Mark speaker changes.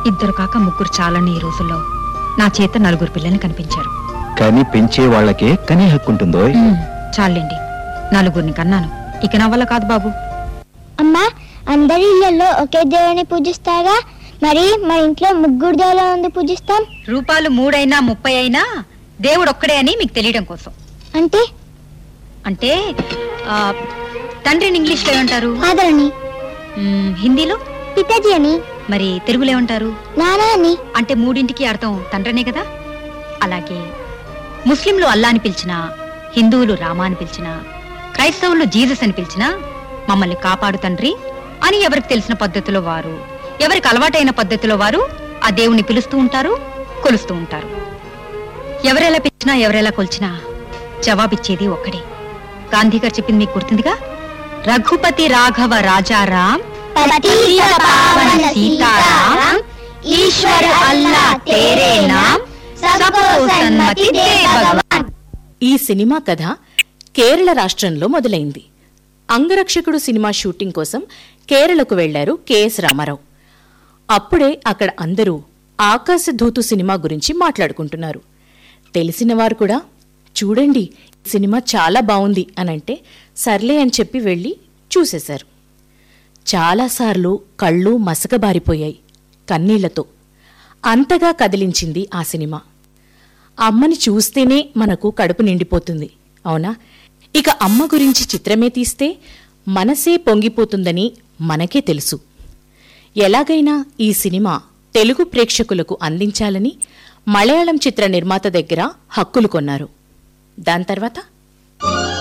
Speaker 1: ఇద్దరు కాక ముగ్గురు చాలని ఈ రోజుల్లో నా చేత నలుగురు పిల్లల్ని కనిపించారు
Speaker 2: కానీ పెంచే వాళ్ళకే కనీ హక్కు ఉంటుందో
Speaker 1: ఉమ్, చాలండి నలుగురిని కన్నాను ఇక నా వల్ల కాదు బాబు
Speaker 3: అమ్మా అందరి ఇళ్లలో ఒకే దేవుని పూజిస్తారా మరి మా ఇంట్లో ముగ్గురు దేవులను ఎందుకు పూజిస్తాం
Speaker 1: రూపాలు మూడైనా ముప్పై అయినా దేవుడు ఒక్కడే అని మీకు తెలియడం కోసం
Speaker 3: అంటే
Speaker 1: అంటే ఆ, తండ్రిని ఇంగ్లీష్లో ఏమంటారు
Speaker 3: ఫాదర్ అని
Speaker 1: మ్, హిందీలో
Speaker 3: పితాజీ అని
Speaker 1: మరి తెలుగులో ఏమంటారు
Speaker 3: నానా అని
Speaker 1: అంటే మూడింటికి అర్థం తండ్రనే కదా అలాగే ముస్లింలు అల్లా అని పిలిచినా హిందువులు రామా అని పిలిచినా క్రైస్తవులు జీసస్ అని పిలిచినా మమ్మల్ని కాపాడు తండ్రి అని ఎవరికి తెలిసిన పద్ధతిలో వారు ఎవరికి అలవాటైన పద్ధతిలో వారు ఆ దేవుణ్ణి పిలుస్తూ ఉంటారు కొలుస్తూ ఉంటారు ఎవరెలా పిలిచినా ఎవరెలా కొలిచినా జవాబిచ్చేది ఒక్కడే గాంధీ గారు చెప్పింది మీకు గుర్తుందిగా రఘుపతి రాఘవ రాజారాం
Speaker 3: పతిత పావన సీతారాం ఈశ్వర అల్లా తేరే నామ్ సబ్కో సన్మతి దే భగవాన్
Speaker 4: ఈ సినిమా కథ కేరళ రాష్ట్రంలో మొదలైంది అంగరక్షకుడు సినిమా షూటింగ్ కోసం కేరళకు వెళ్లారు కెఎస్ రామారావు అప్పుడే అక్కడ అందరూ ఆకాశధూతు సినిమా గురించి మాట్లాడుకుంటున్నారు తెలిసిన వారు కూడా చూడండి ఈ సినిమా చాలా బావుంది అనంటే సర్లే అని చెప్పి వెళ్ళి చూసేశారు చాలాసార్లు కళ్ళు మసకబారిపోయాయి కన్నీళ్లతో అంతగా కదిలించింది ఆ సినిమా అమ్మని చూస్తేనే మనకు కడుపు నిండిపోతుంది అవునా ఇక అమ్మ గురించి చిత్రమే తీస్తే మనసే పొంగిపోతుందని మనకే తెలుసు ఎలాగైనా ఈ సినిమా తెలుగు ప్రేక్షకులకు అందించాలని మలయాళం చిత్ర నిర్మాత దగ్గర హక్కులు కొన్నారు దాని తర్వాత